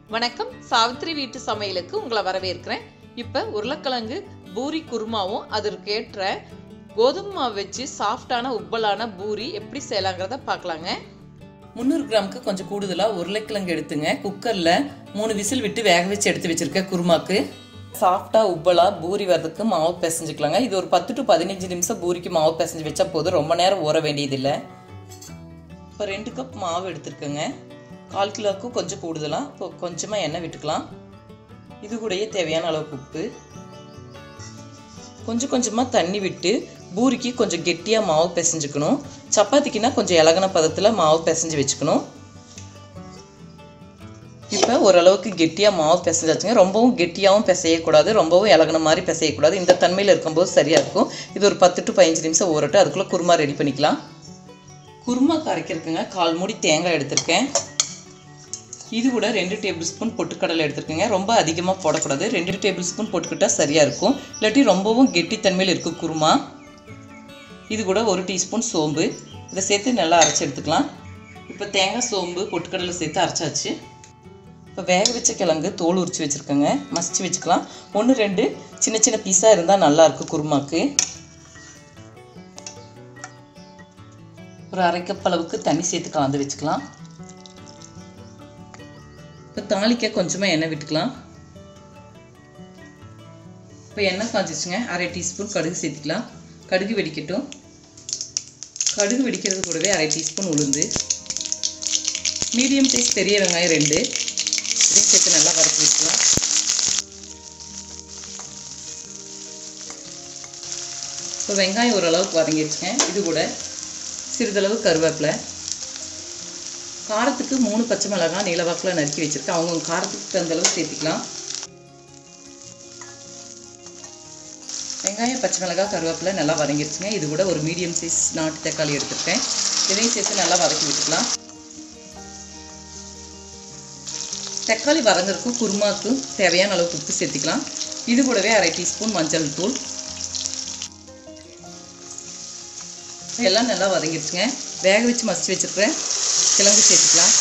வணக்கம் சாவித்திரி வீட்டு சமையலுக்கு உங்களை வரவேற்கிறேன் இப்போ உருளைக்கிழங்கு பூரி குருமாவும் அதற்கேற்ற கோதுமை மாவு வச்சு சாஃப்டான உப்பலான பூரி எப்படி செய்யலாங்கிறத பார்க்கலாங்க முந்நூறு கிராமுக்கு கொஞ்சம் கூடுதலாக உருளைக்கிழங்கு எடுத்துங்க குக்கரில் மூணு விசில் விட்டு வேக வச்சு எடுத்து வச்சிருக்க குருமாக்கு சாஃப்டாக உப்பலாக பூரி வரதுக்கு மாவு பிசைஞ்சுக்கலாங்க இது ஒரு பத்து டு பதினஞ்சு நிமிஷம் பூரிக்கு மாவு பிசைஞ்சு வச்சா போதும் ரொம்ப நேரம் ஊற வேண்டியதில்லை இப்போ ரெண்டு கப் மாவு எடுத்துருக்கேங்க கால் கிலோவுக்கு கொஞ்சம் கூடுதலாக இப்போ கொஞ்சமாக எண்ணெய் விட்டுக்கலாம் இது கூடயே தேவையான அளவுக்கு உப்பு கொஞ்சம் கொஞ்சமாக தண்ணி விட்டு பூரிக்கு கொஞ்சம் கெட்டியாக மாவு பிசைஞ்சுக்கணும் சப்பாத்திக்குன்னா கொஞ்சம் இலகன பதத்தில் மாவு பிசைஞ்சு வச்சுக்கணும் இப்போ ஓரளவுக்கு கெட்டியாக மாவு பிசைஞ்சாச்சுங்க ரொம்பவும் கெட்டியாகவும் பிசையக்கூடாது ரொம்பவும் இலகன மாதிரி பிசையக்கூடாது இந்த தன்மையில் இருக்கும்போது சரியாக இருக்கும் இது ஒரு பத்து டு பதினஞ்சு நிமிஷம் ஊறட்டும் அதுக்குள்ளே குருமா ரெடி பண்ணிக்கலாம் குருமா கரைக்கிறதுக்குங்க கால் மூடி தேங்காய் எடுத்திருக்கேன் இது கூட ரெண்டு டேபிள் ஸ்பூன் பொட்டுக்கடலை எடுத்துருக்கேங்க ரொம்ப அதிகமாக போடக்கூடாது ரெண்டு டேபிள் ஸ்பூன் போட்டுக்கிட்டால் சரியாக இருக்கும் இல்லாட்டி ரொம்பவும் கெட்டித்தன்மையில் இருக்கும் குருமா இது கூட ஒரு டீஸ்பூன் சோம்பு இதை சேர்த்து நல்லா அரைச்சி எடுத்துக்கலாம் இப்போ தேங்காய் சோம்பு பொட்டுக்கடலை சேர்த்து அரைச்சாச்சு இப்போ வேக வச்ச கிழங்கு தோல் உரிச்சு வச்சுருக்கேங்க மசிச்சு வச்சுக்கலாம் ஒன்று ரெண்டு சின்ன சின்ன பீஸாக இருந்தால் நல்லாயிருக்கும் குருமாக்கு ஒரு அரை கப் அளவுக்கு தண்ணி சேர்த்து கலந்து வச்சுக்கலாம் இப்போ தாளிக்க கொஞ்சமாக எண்ணெய் விட்டுக்கலாம் இப்போ எண்ணெய் காய்ச்சிச்சுங்க அரை டீஸ்பூன் கடுகு சேர்த்துக்கலாம் கடுகு வெடிக்கட்டும் கடுகு வெடிக்கிறது கூடவே அரை டீஸ்பூன் உளுந்து மீடியம் சைஸ் பெரிய வெங்காயம் ரெண்டு இதையும் சேர்த்து நல்லா வறுத்து வச்சுக்கலாம் இப்போ வெங்காயம் ஓரளவுக்கு வதங்கிடுச்சுங்க இது கூட சிறிதளவு கருவேப்பிலை காரத்துக்கு மூணு பச்சை மிளகாய் நீளவாக்கில் நறுக்கி வச்சுருக்கேன் அவங்க காரத்துக்கு தகுந்த அளவு சேர்த்துக்கலாம் வெங்காயம் பச்சை மிளகாய் கருவேப்பிலை நல்லா வதங்கிடுச்சுங்க இது கூட ஒரு மீடியம் சைஸ் நாட்டு தக்காளி எடுத்துருக்கேன் இதையும் சேர்த்து நல்லா வதக்கி விட்டுக்கலாம் தக்காளி வதங்கிறதுக்கும் குருமாக்கும் தேவையான அளவுக்கு உப்பு சேர்த்துக்கலாம் இது கூடவே அரை டீஸ்பூன் மஞ்சள் தூள் எல்லாம் நல்லா வதங்கிடுச்சுங்க வேக வச்சு மசிச்சு வச்சுருக்கிறேன் கிழங்கு சேர்த்துக்கலாம்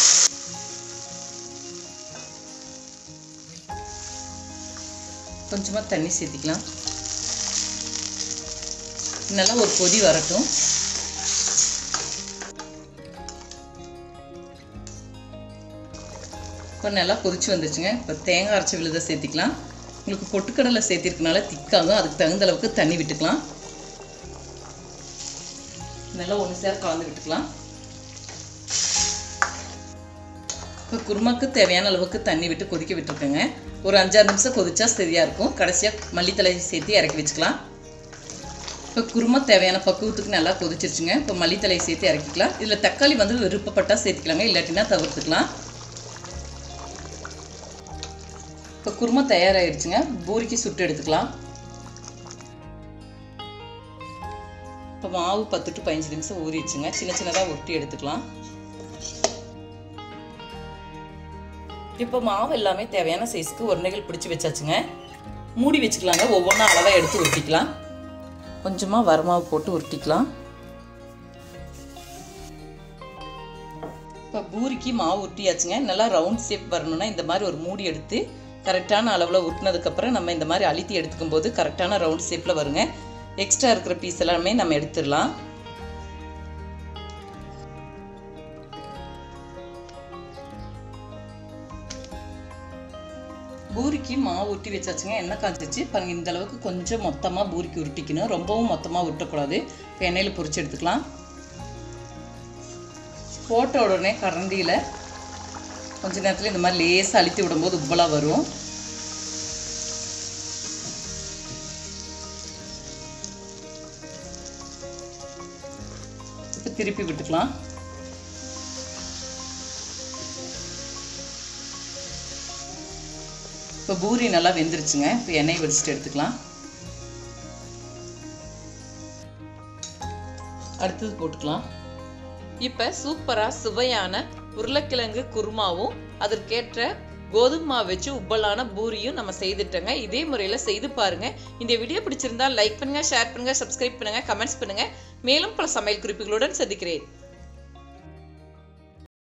கொஞ்சமாக தண்ணி சேர்த்திக்கலாம் நல்லா ஒரு கொதி வரட்டும் இப்போ நல்லா கொதிச்சு வந்துச்சுங்க இப்போ தேங்காய் அரைச்சி விழுத சேர்த்திக்கலாம் உங்களுக்கு பொட்டுக்கடலை சேர்த்திருக்கனால திக்காகும் அதுக்கு தகுந்த அளவுக்கு தண்ணி விட்டுக்கலாம் நல்லா ஒன்று சேர கலந்து விட்டுக்கலாம் இப்போ குருமாக்கு தேவையான அளவுக்கு தண்ணி விட்டு கொதிக்க விட்டுருக்கேங்க ஒரு அஞ்சாறு நிமிஷம் கொதிச்சா சரியாக இருக்கும் கடைசியாக மல்லித்தலை சேர்த்து இறக்கி வச்சுக்கலாம் இப்போ குருமா தேவையான பக்குவத்துக்கு நல்லா கொதிச்சிருச்சுங்க இப்போ மல்லித்தலையை சேர்த்து இறக்கிக்கலாம் இதில் தக்காளி வந்து விருப்பப்பட்டால் சேர்த்துக்கலாங்க இல்லாட்டினா தவிர்த்துக்கலாம் இப்போ குருமா தயாராகிடுச்சுங்க பூரிக்கு சுட்டு எடுத்துக்கலாம் இப்போ மாவு பத்து டு பதினஞ்சு நிமிஷம் ஊறிடுச்சுங்க சின்ன சின்னதாக ஒட்டி எடுத்துக்கலாம் இப்போ மாவு எல்லாமே தேவையான சைஸ்க்கு உருண்டைகள் பிடிச்சி வச்சாச்சுங்க மூடி வச்சுக்கலாங்க ஒவ்வொன்றா அளவாக எடுத்து உருட்டிக்கலாம் கொஞ்சமாக வரமாவு போட்டு உருட்டிக்கலாம் இப்போ பூரிக்கு மாவு உருட்டியாச்சுங்க நல்லா ரவுண்ட் ஷேப் வரணும்னா இந்த மாதிரி ஒரு மூடி எடுத்து கரெக்டான அளவில் உருட்டினதுக்கப்புறம் நம்ம இந்த மாதிரி அழுத்தி எடுத்துக்கும் போது கரெக்டான ரவுண்ட் ஷேப்பில் வருங்க எக்ஸ்ட்ரா இருக்கிற பீஸ் எல்லாமே நம்ம எடுத்துடலாம் பூரிக்கு மாவு உருட்டி வச்சாச்சுங்க எண்ணெய் காய்ச்சிச்சு பாருங்க இந்த அளவுக்கு கொஞ்சம் மொத்தமாக பூரிக்கு உருட்டிக்கணும் ரொம்பவும் மொத்தமாக உருட்டக்கூடாது இப்போ எண்ணெயில் பொரிச்சு எடுத்துக்கலாம் போட்ட உடனே கரண்டியில் கொஞ்ச நேரத்தில் இந்த மாதிரி லேசாக அழுத்தி விடும்போது உப்பலாக வரும் இப்போ திருப்பி விட்டுக்கலாம் இப்போ பூரி நல்லா வெந்துருச்சுங்க இப்போ எண்ணெய் வடிச்சிட்டு எடுத்துக்கலாம் அடுத்தது போட்டுக்கலாம் இப்போ சூப்பராக சுவையான உருளைக்கிழங்கு குருமாவும் அதற்கேற்ற கோதுமை மாவு வச்சு உப்பலான பூரியும் நம்ம செய்துட்டோங்க இதே முறையில் செய்து பாருங்க இந்த வீடியோ பிடிச்சிருந்தா லைக் பண்ணுங்க ஷேர் பண்ணுங்க சப்ஸ்கிரைப் பண்ணுங்க கமெண்ட்ஸ் பண்ணுங்க மேலும் பல சமையல் குறிப்புகளுடன் சந்திக்கிறேன்